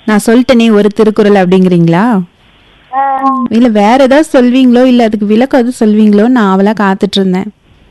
நான் சொல்லிட்டேனே ஒரு திருக்குறள் அப்படிங்கிறீங்களா ஆ, இல்ல வேற ஏதாவது சொல்வீங்களோ இல்ல அதுக்கு விளக்கம் எதுவும் சொல்வீங்களோ நான் அவளா காத்துட்டு இருந்தேன்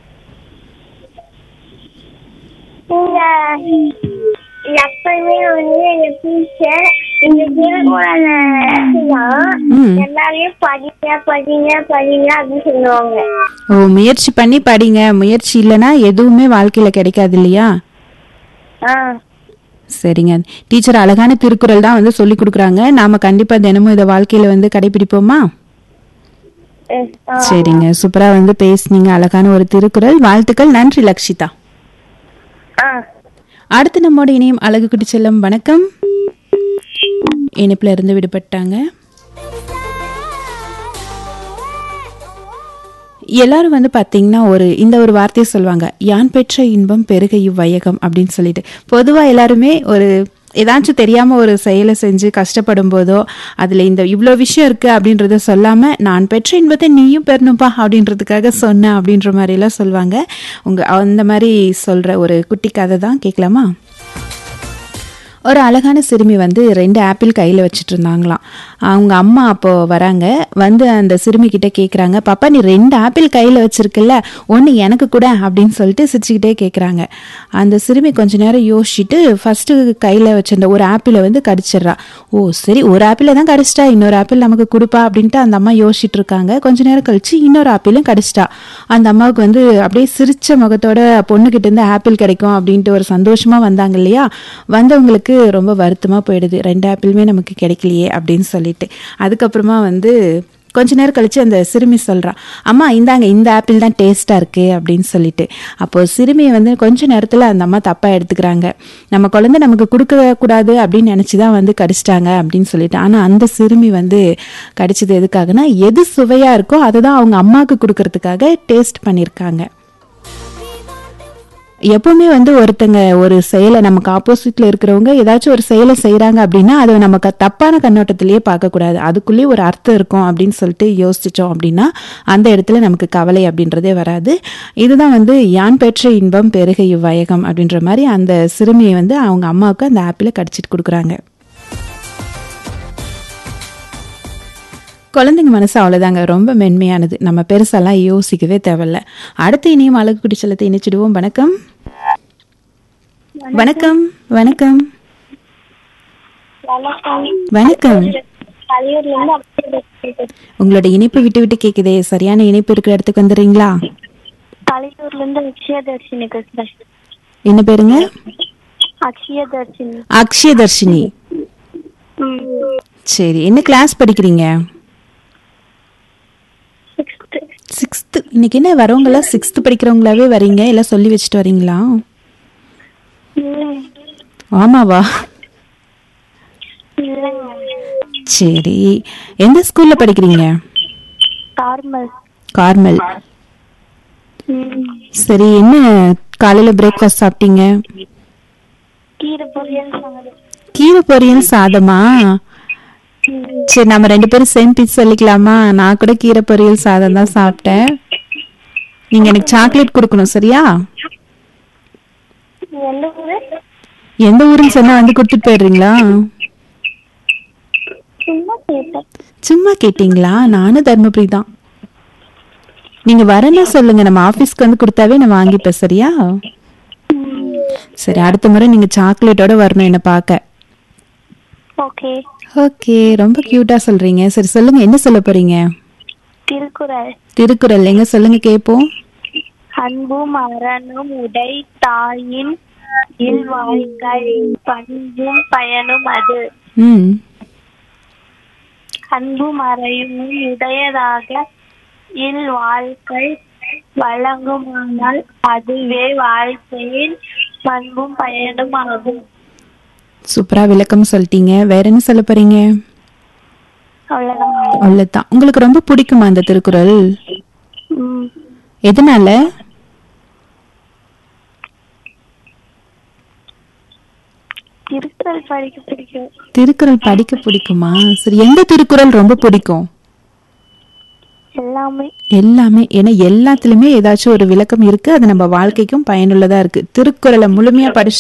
நீங்க எப்பயுமே வந்து எங்க டீச்சர் இந்த திருக்குறள் ம். எல்லாரையும் படிங்க படிங்க படிங்க அப்படின்னு சொல்லுவாங்க ஓ முயற்சி பண்ணி படிங்க முயற்சி இல்லைன்னா எதுவுமே வாழ்க்கையில கிடைக்காது இல்லையா ஆ சரிங்க டீச்சர் அழகான திருக்குறள் தான் வந்து சொல்லி கொடுக்குறாங்க நாம கண்டிப்பா தினமும் இதை வாழ்க்கையில வந்து கடைபிடிப்போமா எஸ், ஆ. சரிங்க சூப்பரா வந்து பேசுனீங்க அழகான ஒரு திருக்குறள் வாழ்த்துக்கள் நன்றி லக்ஷிதா ஆ அடுத்து நம்மோட இணையம் அழகு குட்டி செல்லம் வணக்கம் இணைப்புல இருந்து விடுபட்டாங்க எல்லாரும் வந்து பார்த்தீங்கன்னா ஒரு இந்த ஒரு வார்த்தையை சொல்லுவாங்க யான் பெற்ற இன்பம் பெருக இவ்வையகம் அப்படின்னு சொல்லிட்டு பொதுவாக எல்லாருமே ஒரு ஏதாச்சும் தெரியாமல் ஒரு செயலை செஞ்சு கஷ்டப்படும் போதோ அதில் இந்த இவ்வளோ விஷயம் இருக்குது அப்படின்றத சொல்லாமல் நான் பெற்ற இன்பத்தை நீயும் பெறணும்ப்பா அப்படின்றதுக்காக சொன்னேன் அப்படின்ற மாதிரிலாம் சொல்லுவாங்க உங்கள் அந்த மாதிரி சொல்கிற ஒரு குட்டி கதை தான் கேட்கலாமா ஒரு அழகான சிறுமி வந்து ரெண்டு ஆப்பிள் கையில் வச்சுட்டு இருந்தாங்களாம் அவங்க அம்மா அப்போ வராங்க வந்து அந்த சிறுமி கிட்ட கேட்குறாங்க பாப்பா நீ ரெண்டு ஆப்பிள் கையில் வச்சிருக்கல ஒன்று எனக்கு கூட அப்படின்னு சொல்லிட்டு சிரிச்சுக்கிட்டே கேட்குறாங்க அந்த சிறுமி கொஞ்ச நேரம் யோசிச்சுட்டு ஃபஸ்ட்டு கையில் வச்சிருந்த ஒரு ஆப்பிளை வந்து கடிச்சிடுறா ஓ சரி ஒரு ஆப்பிளை தான் கடிச்சிட்டா இன்னொரு ஆப்பிள் நமக்கு கொடுப்பா அப்படின்ட்டு அந்த அம்மா யோசிச்சுட்டு இருக்காங்க கொஞ்ச நேரம் கழிச்சு இன்னொரு ஆப்பிளும் கடிச்சிட்டா அந்த அம்மாவுக்கு வந்து அப்படியே சிரிச்ச முகத்தோட பொண்ணுகிட்ட இருந்து ஆப்பிள் கிடைக்கும் அப்படின்ட்டு ஒரு சந்தோஷமா வந்தாங்க இல்லையா வந்தவங்களுக்கு ரொம்ப வருத்தமா போயிடுது ரெண்டு ஆப்பிளுமே நமக்கு கிடைக்கலையே அப்படின்னு சொல்லிட்டு அதுக்கப்புறமா வந்து கொஞ்ச நேரம் கழிச்சு அந்த சிறுமி சொல்றா அம்மா இந்தாங்க இந்த ஆப்பிள் தான் டேஸ்டா இருக்கு அப்படின்னு சொல்லிட்டு அப்போ சிறுமியை வந்து கொஞ்ச நேரத்துல அந்த அம்மா தப்பா எடுத்துக்கிறாங்க நம்ம குழந்தை நமக்கு கொடுக்க கூடாது அப்படின்னு நினைச்சுதான் வந்து கடிச்சிட்டாங்க அப்படின்னு சொல்லிட்டு ஆனா அந்த சிறுமி வந்து கடிச்சது எதுக்காகனா எது சுவையா இருக்கோ அதை தான் அவங்க அம்மாவுக்கு கொடுக்கறதுக்காக டேஸ்ட் பண்ணியிருக்காங்க எப்பவுமே வந்து ஒருத்தங்க ஒரு செயலை நமக்கு ஆப்போசிட்ல இருக்கிறவங்க ஏதாச்சும் ஒரு செயலை செய்றாங்க அப்படின்னா அதை நமக்கு தப்பான கண்ணோட்டத்திலேயே பார்க்கக்கூடாது அதுக்குள்ளேயே ஒரு அர்த்தம் இருக்கும் அப்படின்னு சொல்லிட்டு யோசிச்சோம் அப்படின்னா அந்த இடத்துல நமக்கு கவலை அப்படின்றதே வராது இதுதான் வந்து யான் பெற்ற இன்பம் பெருக இவ்வயகம் அப்படின்ற மாதிரி அந்த சிறுமியை வந்து அவங்க அம்மாவுக்கு அந்த ஆப்பிளை கடிச்சிட்டு கொடுக்குறாங்க குழந்தைங்க மனசு அவ்வளோதாங்க ரொம்ப மென்மையானது நம்ம பெருசாலாம் யோசிக்கவே தேவையில்ல அடுத்து இனியும் அழகு குடி செல்லத்தை இணைச்சிடுவோம் வணக்கம் வணக்கம் வணக்கம் வணக்கம் வணக்கம் கலியூர்ல இருந்து அப்படியே பேசுறேன். உங்களோட இணைப்பு விட்டு விட்டு கேக்குதே சரியான இணைப்பு இருக்கிற இடத்துக்கு வந்துடுறீங்களா கலியூர்ல இருந்து அக்ஷயதர்ஷினி பேசுறேன் என்ன பேருங்க அக்ஷயதர்ஷினி அக்ஷயதர்ஷினி ம் சரி என்ன கிளாஸ் படிக்கிறீங்க சிக்ஸ்த்து சிக்ஸ்த்து இன்னைக்கு என்ன வரவங்களாம் சிக்ஸ்த்து படிக்கிறவங்களாவே வரீங்க எல்லாம் சொல்லி வச்சுட்டு வரீங்களா இல்லை ஆமாவா இல்லைங்க சரி எந்த ஸ்கூல்ல படிக்கிறீங்க நார்மல் கார்மல் ம் சரி என்ன காலையில பிரேக்ஃபாஸ்ட் சாப்பிட்டீங்க கீரை பொரியல் சாதம் கீரை பொரியல் சாதமா சரி நம்ம ரெண்டு பேரும் சேம் பீஸ் சொல்லிக்கலாமா நான் கூட கீரை பொரியல் சாதம் தான் சாப்பிட்டேன் நீங்க எனக்கு சாக்லேட் கொடுக்கணும் சரியா எந்த ஊரு எந்த ஊருன்னு சொன்னா வந்து கொடுத்துட்டு போயிடுறீங்களா சும்மா கேட்டேன் சும்மா கேட்டீங்களா நானும் தர்மபுரி தான் நீங்க வரேன்னா சொல்லுங்க நம்ம ஆபீஸ்க்கு வந்து கொடுத்தாவே நான் வாங்கிப்பேன் சரியா சரி அடுத்த முறை நீங்க சாக்லேட்டோட வரணும் என்ன பார்க்க ஓகே ஓகே ரொம்ப கியூட்டா சொல்றீங்க சரி சொல்லுங்க என்ன சொல்ல போறீங்க திருக்குறள் திருக்குறள் எங்க சொல்லுங்க கேப்போம் அன்பும் அறனும் உடை தாயின் இல் வாழ்க்கை பண்பும் பயனும் அது ம் அன்பும் அறையும் உடையதாக இல் வாழ்க்கை வழங்குமானால் அதுவே வாழ்க்கையின் பண்பும் பயனும் ஆகும் சூப்பரா விளக்கம் சொல்லிட்டீங்க வேற என்ன சொல்ல போறீங்க அவ்வளவுதான் அவ்வளவுதான் உங்களுக்கு ரொம்ப பிடிக்குமா அந்த திருக்குறள் ம். எதனால திருக்குறள் படிக்க பிடிக்கும் திருக்குறள் படிக்க பிடிக்குமா சரி எந்த திருக்குறள் ரொம்ப பிடிக்கும் எல்லாமே எல்லாமே ஏன்னா எல்லாத்துலயுமே ஏதாச்சும் ஒரு விளக்கம் இருக்கு அது நம்ம வாழ்க்கைக்கும் பயனுள்ளதா இருக்கு திருக்குறளை முழுமையா படிச்சு